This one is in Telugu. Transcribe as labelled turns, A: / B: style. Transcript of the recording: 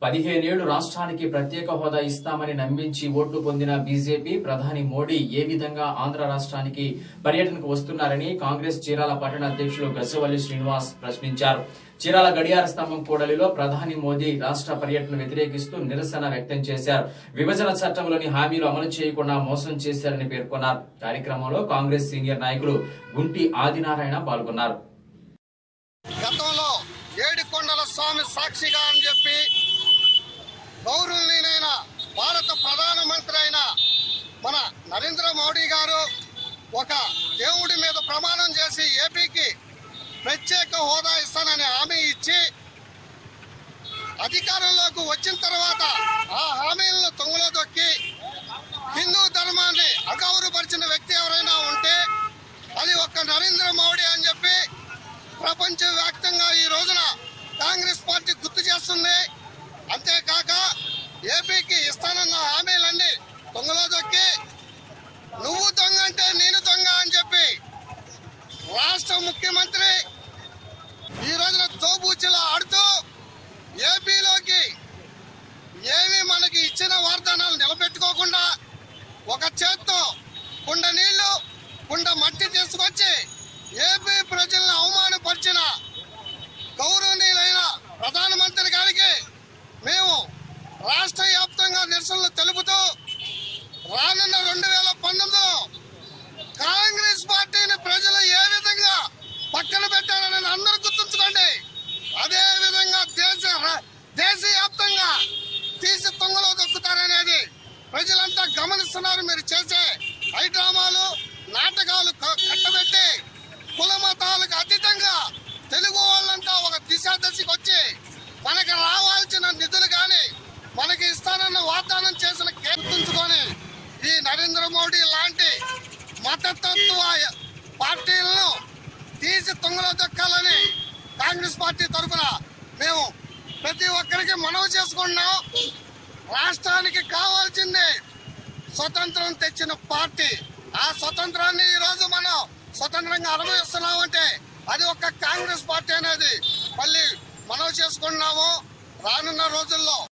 A: పదిహేనేళ్లు రాష్ట్రానికి ప్రత్యేక హోదా ఇస్తామని నమ్మించి ఓట్లు పొందిన బీజేపీ ప్రధాని మోడీ ఏ విధంగా ఆంధ్ర రాష్ట్రానికి పర్యటనకు వస్తున్నారని కాంగ్రెస్ చీరాల పట్టణ అధ్యక్షులు గసవల్లి శ్రీనివాస్ ప్రశ్నించారు చీరాల గడియార స్తంభం కూడలిలో ప్రధాని మోదీ రాష్ట్ర పర్యటన వ్యతిరేకిస్తూ నిరసన వ్యక్తం చేశారు విభజన చట్టంలోని హామీలు అమలు చేయకుండా మోసం చేశారని పేర్కొన్నారు కార్యక్రమంలో కాంగ్రెస్ సీనియర్ నాయకులు గుంటి ఆదినారాయణ పాల్గొన్నారు
B: గతంలో ఏడుకొండల స్వామి సాక్షిగా అని చెప్పి గౌరవనీయులైన భారత ప్రధానమంత్రి అయిన మన నరేంద్ర మోడీ గారు ఒక దేవుడి మీద ప్రమాణం చేసి ఏపీకి ప్రత్యేక హోదా ఇస్తానని హామీ ఇచ్చి అధికారంలోకి వచ్చిన తర్వాత ఆ హామీలను తొంగలో దొక్కి హిందూ ధర్మాన్ని అగౌరవపరిచిన వ్యక్తి ఎవరైనా ఉంటే అది ఒక్క నరేంద్ర మోడీ అని చెప్పి ప్రపంచవ్యాప్తంగా ఈ రోజున కాంగ్రెస్ పార్టీ గుర్తు చేస్తుంది అంతేకాక ఏపీకి ఇస్తానన్న హామీలన్నీ దొంగలో దొక్కి నువ్వు దొంగ అంటే నేను దొంగ అని చెప్పి రాష్ట్ర ముఖ్యమంత్రి ఈ రోజున తోబూచిలా ఆడుతూ ఏపీలోకి ఏమి మనకి ఇచ్చిన వాగ్దానాలు నిలబెట్టుకోకుండా ఒక చేత్తో కుండ నీళ్లు కుండ మట్టి తీసుకొచ్చి ఏపీ ప్రజలను అవమానపరిచిన గౌరవనీయులైన ప్రధానమంత్రి గారికి మేము రాష్ట్ర వ్యాప్తంగా నిరసనలు తెలుపుతూ రానున్న రెండు వేల పంతొమ్మిదిలో కాంగ్రెస్ పార్టీని ప్రజలు ఏ విధంగా పక్కన పెట్టారని అందరూ గుర్తుంచుకోండి అదే విధంగా దేశ దేశవ్యాప్తంగా తీసి తొంగలో దొక్కుతారనేది ప్రజలంతా గమనిస్తున్నారు మీరు చేసే హైడ్రామాలు నాటకాలు క- కట్టబెట్టి కుల మతాలకు అతీతంగా తెలుగు వాళ్ళంతా ఒక దిశ దశకి వచ్చి మనకి రావాల్సిన నిధులు కానీ మనకి ఇస్తానన్న వాగ్దానం చేసిన కే- గుర్తుంచుకొని ఈ నరేంద్ర మోడీ లాంటి మతతత్వ పార్టీలను తీసి తుంగలో దొక్కాలని కాంగ్రెస్ పార్టీ తరఫున మేము ప్రతి ఒక్కరికి మనవి చేసుకుంటున్నాం రాష్ట్రానికి కావాల్సింది స్వతంత్రం తెచ్చిన పార్టీ ఆ స్వతంత్రాన్ని ఈ రోజు మనం స్వతంత్రంగా అనుభవిస్తున్నామంటే అది ఒక కాంగ్రెస్ పార్టీ అనేది మళ్ళీ మనవి చేసుకుంటున్నాము రానున్న రోజుల్లో